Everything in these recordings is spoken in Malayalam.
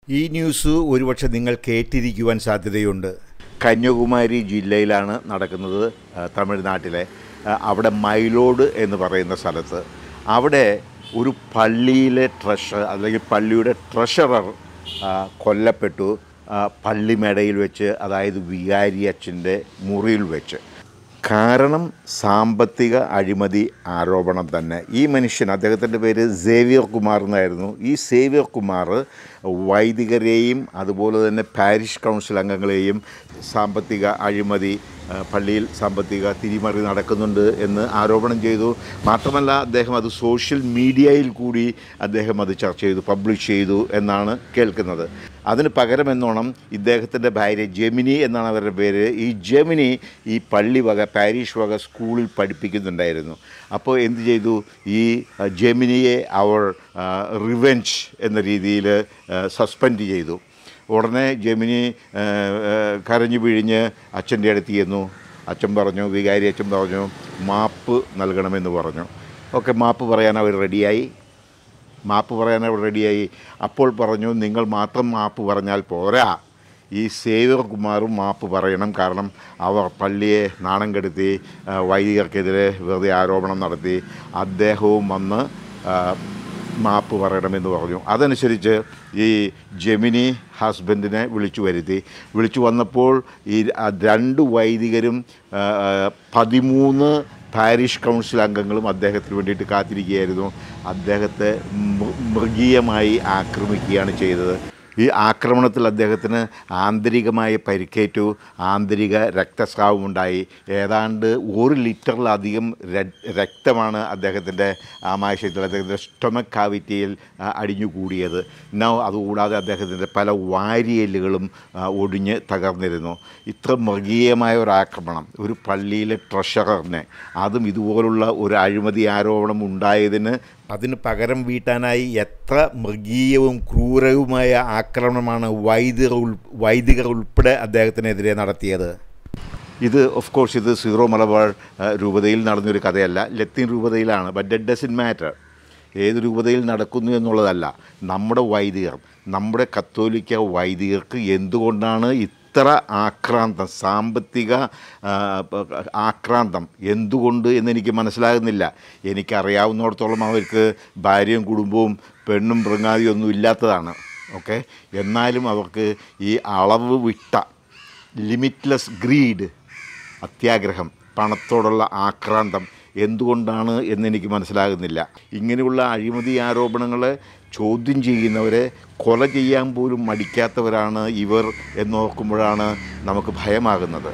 ഈ ന്യൂസ് ഒരുപക്ഷെ നിങ്ങൾ കേട്ടിരിക്കുവാൻ സാധ്യതയുണ്ട് കന്യാകുമാരി ജില്ലയിലാണ് നടക്കുന്നത് ആ, തമിഴ്നാട്ടിലെ ആ, അവിടെ മൈലോഡ് എന്ന് പറയുന്ന സ്ഥലത്ത് അവിടെ ഒരു പള്ളിയിലെ ട്രഷർ അല്ലെങ്കിൽ പള്ളിയുടെ ട്രഷറർ ആ, കൊല്ലപ്പെട്ടു ആ, പള്ളിമേടയിൽ വെച്ച് അതായത് വികാരി അച്ഛൻ്റെ മുറിയിൽ വെച്ച് കാരണം സാമ്പത്തിക അഴിമതി ആരോപണം തന്നെ ഈ മനുഷ്യൻ അദ്ദേഹത്തിൻ്റെ പേര് സേവിയർ കുമാർ എന്നായിരുന്നു ഈ സേവിയർ കുമാർ വൈദികരെയും അതുപോലെ തന്നെ പാരിഷ് കൗൺസിൽ അംഗങ്ങളെയും സാമ്പത്തിക അഴിമതി ആ, പള്ളിയിൽ സാമ്പത്തിക തിരിമറി നടക്കുന്നുണ്ട് എന്ന് ആരോപണം ചെയ്തു മാത്രമല്ല അദ്ദേഹം അത് സോഷ്യൽ മീഡിയയിൽ കൂടി അദ്ദേഹം അത് ചർച്ച ചെയ്തു പബ്ലിഷ് ചെയ്തു എന്നാണ് കേൾക്കുന്നത് അതിന് പകരമെന്നോണം ഇദ്ദേഹത്തിൻ്റെ ഭാര്യ ജെമിനി എന്നാണ് അവരുടെ പേര് ഈ ജെമിനി ഈ പള്ളി വക പാരീഷ് വക സ്കൂളിൽ പഠിപ്പിക്കുന്നുണ്ടായിരുന്നു അപ്പോൾ എന്ത് ചെയ്തു ഈ ആ, ജെമിനിയെ അവർ റിവെഞ്ച് എന്ന രീതിയിൽ സസ്പെൻഡ് ചെയ്തു ഉടനെ ജെമിനി ആ, ആ, കരഞ്ഞു പിഴിഞ്ഞ് അച്ഛൻ്റെ അടുത്ത് ചെന്നു അച്ഛൻ പറഞ്ഞു വികാരി അച്ഛൻ പറഞ്ഞു മാപ്പ് നൽകണമെന്ന് പറഞ്ഞു ഓക്കെ മാപ്പ് പറയാൻ അവർ റെഡിയായി മാപ്പ് പറയാൻ അവർ റെഡിയായി അപ്പോൾ പറഞ്ഞു നിങ്ങൾ മാത്രം മാപ്പ് പറഞ്ഞാൽ പോരാ ഈ സേവ്യർ കുമാറും മാപ്പ് പറയണം കാരണം അവർ പള്ളിയെ നാണം കെടുത്തി ആ, വൈദികർക്കെതിരെ വെറുതെ ആരോപണം നടത്തി അദ്ദേഹവും വന്ന് ആ, മാപ്പ് പറയണമെന്ന് പറഞ്ഞു അതനുസരിച്ച് ഈ ജെമിനി ഹസ്ബൻഡിനെ വിളിച്ചു വരുത്തി വിളിച്ചു വന്നപ്പോൾ ഈ ആ രണ്ട് വൈദികരും ആ, ആ, പതിമൂന്ന് പാരിഷ് കൗൺസിൽ അംഗങ്ങളും അദ്ദേഹത്തിന് വേണ്ടിയിട്ട് കാത്തിരിക്കുകയായിരുന്നു അദ്ദേഹത്തെ മൃ- മൃഗീയമായി ആക്രമിക്കുകയാണ് ചെയ്തത് ഈ ആക്രമണത്തിൽ അദ്ദേഹത്തിന് ആന്തരികമായ പരിക്കേറ്റു ആന്തരിക രക്തസ്രാവമുണ്ടായി ഏതാണ്ട് ഒരു ലിറ്ററിലധികം ര- രക്തമാണ് അദ്ദേഹത്തിൻ്റെ ആമാശയത്തിൽ അദ്ദേഹത്തിൻ്റെ സ്റ്റൊമക് കാവിറ്റിയിൽ ആ, അടിഞ്ഞുകൂടിയത് നോ അതുകൂടാതെ അദ്ദേഹത്തിൻ്റെ പല വാരിയലുകളും ആ, ഒടിഞ്ഞ് തകർന്നിരുന്നു ഇത്ര മൃഗീയമായ ഒരു ആക്രമണം ഒരു പള്ളിയിലെ ട്രഷററിനെ അതും ഇതുപോലുള്ള ഒരു അഴിമതി ആരോപണം ഉണ്ടായതിന് അതിന് പകരം വീട്ടാനായി എത്ര മൃഗീയവും ക്രൂരവുമായ ആക്രമണമാണ് വൈദികർ ഉൾ വൈദികർ ഉൾപ്പെടെ അദ്ദേഹത്തിനെതിരെ നടത്തിയത് ഇത് ഓഫ് കോഴ്സ് ഇത് സീറോ മലബാർ ആ, രൂപതയിൽ നടന്നൊരു കഥയല്ല ലത്തീൻ രൂപതയിലാണ് ബട്ട് ഡെറ്റ് ഡസൻ മാറ്റർ ഏത് രൂപതയിൽ നടക്കുന്നു എന്നുള്ളതല്ല നമ്മുടെ വൈദികർ നമ്മുടെ കത്തോലിക്ക വൈദികർക്ക് എന്തുകൊണ്ടാണ് ഇത്ര ആക്രാന്തം സാമ്പത്തിക ആ, പ- ആക്രാന്തം എന്തുകൊണ്ട് എന്നെനിക്ക് മനസ്സിലാകുന്നില്ല എനിക്കറിയാവുന്നിടത്തോളം അവർക്ക് ഭാര്യയും കുടുംബവും പെണ്ണും മൃങ്ങാതിയും ഒന്നും ഇല്ലാത്തതാണ് ഓക്കെ എന്നാലും അവർക്ക് ഈ അളവ് വിട്ട ലിമിറ്റ്ലെസ് ഗ്രീഡ് അത്യാഗ്രഹം പണത്തോടുള്ള ആക്രാന്തം എന്തുകൊണ്ടാണ് എന്നെനിക്ക് മനസ്സിലാകുന്നില്ല ഇങ്ങനെയുള്ള അഴിമതി ആരോപണങ്ങളെ ചോദ്യം ചെയ്യുന്നവരെ കൊല ചെയ്യാൻ പോലും മടിക്കാത്തവരാണ് ഇവർ എന്നോർക്കുമ്പോഴാണ് നമുക്ക് ഭയമാകുന്നത്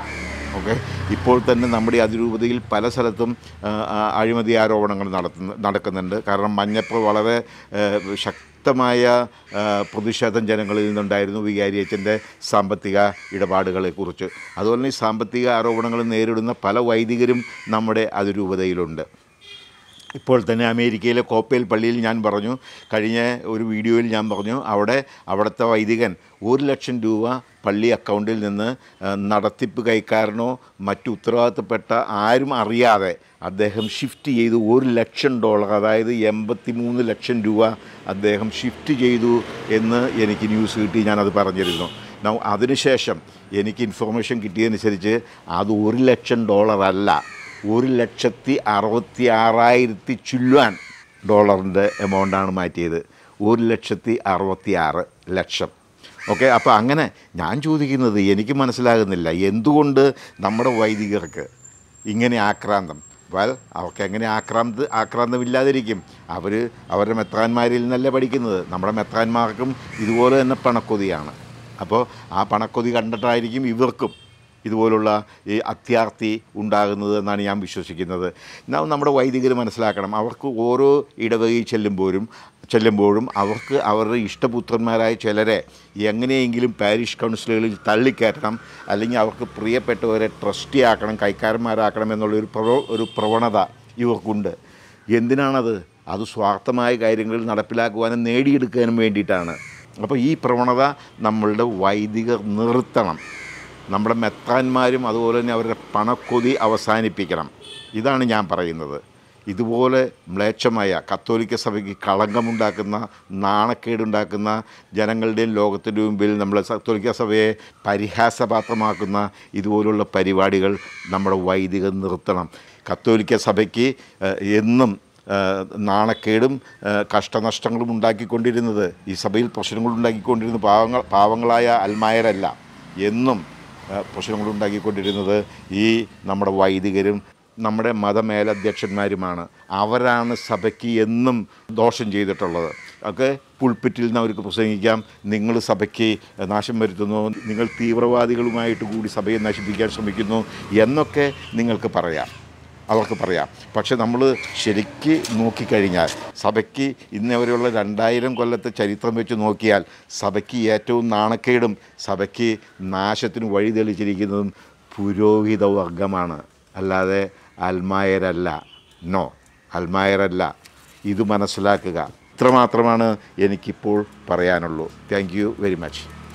ഓക്കെ ഇപ്പോൾ തന്നെ നമ്മുടെ അതിരൂപതയിൽ പല സ്ഥലത്തും ആ, ആ, അഴിമതി ആരോപണങ്ങൾ നടത്തുന്ന നടക്കുന്നുണ്ട് കാരണം മഞ്ഞപ്പോൾ വളരെ ആ, ശക്തമായ ആ, പ്രതിഷേധം ജനങ്ങളിൽ നിന്നുണ്ടായിരുന്നു വികാരിയച്ചൻ്റെ സാമ്പത്തിക ഇടപാടുകളെക്കുറിച്ച് അതുപോലെ തന്നെ ഈ സാമ്പത്തിക ആരോപണങ്ങൾ നേരിടുന്ന പല വൈദികരും നമ്മുടെ അതിരൂപതയിലുണ്ട് ഇപ്പോൾ തന്നെ അമേരിക്കയിലെ കോപ്പേൽ പള്ളിയിൽ ഞാൻ പറഞ്ഞു കഴിഞ്ഞ ഒരു വീഡിയോയിൽ ഞാൻ പറഞ്ഞു അവിടെ അവിടുത്തെ വൈദികൻ ഒരു ലക്ഷം രൂപ പള്ളി അക്കൗണ്ടിൽ നിന്ന് ആ, നടത്തിപ്പ് കൈക്കാരനോ മറ്റു ഉത്തരവാദിത്തപ്പെട്ട ആരും അറിയാതെ അദ്ദേഹം ഷിഫ്റ്റ് ചെയ്തു ഒരു ലക്ഷം ഡോളർ അതായത് എൺപത്തി മൂന്ന് ലക്ഷം രൂപ അദ്ദേഹം ഷിഫ്റ്റ് ചെയ്തു എന്ന് എനിക്ക് ന്യൂസ് കിട്ടി ഞാനത് പറഞ്ഞിരുന്നു നൗ അതിനുശേഷം എനിക്ക് ഇൻഫർമേഷൻ കിട്ടിയതനുസരിച്ച് അത് ഒരു ലക്ഷം ഡോളർ അല്ല ഒരു ലക്ഷത്തി അറുപത്തി ആറായിരത്തി ചുല്ലുവാൻ ഡോളറിൻ്റെ എമൗണ്ടാണ് മാറ്റിയത് ഒരു ലക്ഷത്തി അറുപത്തി ആറ് ലക്ഷം ഓക്കെ അപ്പോൾ അങ്ങനെ ഞാൻ ചോദിക്കുന്നത് എനിക്ക് മനസ്സിലാകുന്നില്ല എന്തുകൊണ്ട് നമ്മുടെ വൈദികർക്ക് ഇങ്ങനെ ആക്രാന്തം വെൽ അവർക്ക് എങ്ങനെ ആക്രാന്ത ആക്രാന്തമില്ലാതിരിക്കും അവർ അവരുടെ മെത്രാന്മാരിൽ നിന്നല്ല പഠിക്കുന്നത് നമ്മുടെ മെത്രാന്മാർക്കും ഇതുപോലെ തന്നെ പണക്കൊതിയാണ് അപ്പോൾ ആ പണക്കൊതി കണ്ടിട്ടായിരിക്കും ഇവർക്കും ഇതുപോലുള്ള ഈ അത്യാർത്തി ഉണ്ടാകുന്നത് എന്നാണ് ഞാൻ വിശ്വസിക്കുന്നത് നാം നമ്മുടെ വൈദികർ മനസ്സിലാക്കണം അവർക്ക് ഓരോ ഇടവകയിൽ ചെല്ലുമ്പോഴും ചെല്ലുമ്പോഴും അവർക്ക് അവരുടെ ഇഷ്ടപുത്രന്മാരായ ചിലരെ എങ്ങനെയെങ്കിലും പാരിഷ് കൗൺസിലുകളിൽ തള്ളിക്കയറ്റണം അല്ലെങ്കിൽ അവർക്ക് പ്രിയപ്പെട്ടവരെ ട്രസ്റ്റി ആക്കണം കൈക്കാരന്മാരാക്കണം എന്നുള്ളൊരു പ്രവ ഒരു പ്രവണത ഇവർക്കുണ്ട് എന്തിനാണത് അത് സ്വാർത്ഥമായ കാര്യങ്ങളിൽ നടപ്പിലാക്കുവാനും നേടിയെടുക്കാനും വേണ്ടിയിട്ടാണ് അപ്പോൾ ഈ പ്രവണത നമ്മളുടെ വൈദികർ നിർത്തണം നമ്മുടെ മെത്രാന്മാരും അതുപോലെ തന്നെ അവരുടെ പണക്കൊതി അവസാനിപ്പിക്കണം ഇതാണ് ഞാൻ പറയുന്നത് ഇതുപോലെ മ്ലേച്ഛമായ കത്തോലിക്ക സഭയ്ക്ക് കളങ്കമുണ്ടാക്കുന്ന നാണക്കേടുണ്ടാക്കുന്ന ജനങ്ങളുടെയും ലോകത്തിൻ്റെ മുമ്പിൽ നമ്മൾ കത്തോലിക്ക സഭയെ പരിഹാസപാത്രമാക്കുന്ന ഇതുപോലുള്ള പരിപാടികൾ നമ്മുടെ വൈദികർ നിർത്തണം കത്തോലിക്ക സഭയ്ക്ക് ഏഹ്, എന്നും ഏഹ്, നാണക്കേടും ഏഹ്, കഷ്ടനഷ്ടങ്ങളും ഉണ്ടാക്കിക്കൊണ്ടിരുന്നത് ഈ സഭയിൽ പ്രശ്നങ്ങൾ ഉണ്ടാക്കിക്കൊണ്ടിരുന്ന പാവങ്ങൾ പാവങ്ങളായ അൽമായരല്ല എന്നും ഏഹ്, പ്രശ്നങ്ങൾ ഉണ്ടാക്കിക്കൊണ്ടിരുന്നത് ഈ നമ്മുടെ വൈദികരും നമ്മുടെ മതമേലധ്യക്ഷന്മാരുമാണ് അവരാണ് സഭയ്ക്ക് എന്നും ദോഷം ചെയ്തിട്ടുള്ളത് ഒക്കെ പുൾപ്പിറ്റിൽ നിന്ന് അവർക്ക് പ്രസംഗിക്കാം നിങ്ങൾ സഭയ്ക്ക് നാശം വരുത്തുന്നു നിങ്ങൾ തീവ്രവാദികളുമായിട്ട് കൂടി സഭയെ നശിപ്പിക്കാൻ ശ്രമിക്കുന്നു എന്നൊക്കെ നിങ്ങൾക്ക് പറയാം അവർക്ക് പറയാം പക്ഷെ നമ്മൾ ശരിക്ക് നോക്കിക്കഴിഞ്ഞാൽ സഭയ്ക്ക് ഇന്ന് വരെയുള്ള രണ്ടായിരം കൊല്ലത്തെ ചരിത്രം വെച്ച് നോക്കിയാൽ സഭയ്ക്ക് ഏറ്റവും നാണക്കേടും സഭയ്ക്ക് നാശത്തിന് വഴി തെളിച്ചിരിക്കുന്നതും പുരോഹിത വർഗമാണ് അല്ലാതെ അൽമായരല്ല നോ അൽമായരല്ല ഇത് മനസ്സിലാക്കുക ഇത്രമാത്രമാണ് എനിക്കിപ്പോൾ പറയാനുള്ളൂ താങ്ക് യു വെരി മച്ച്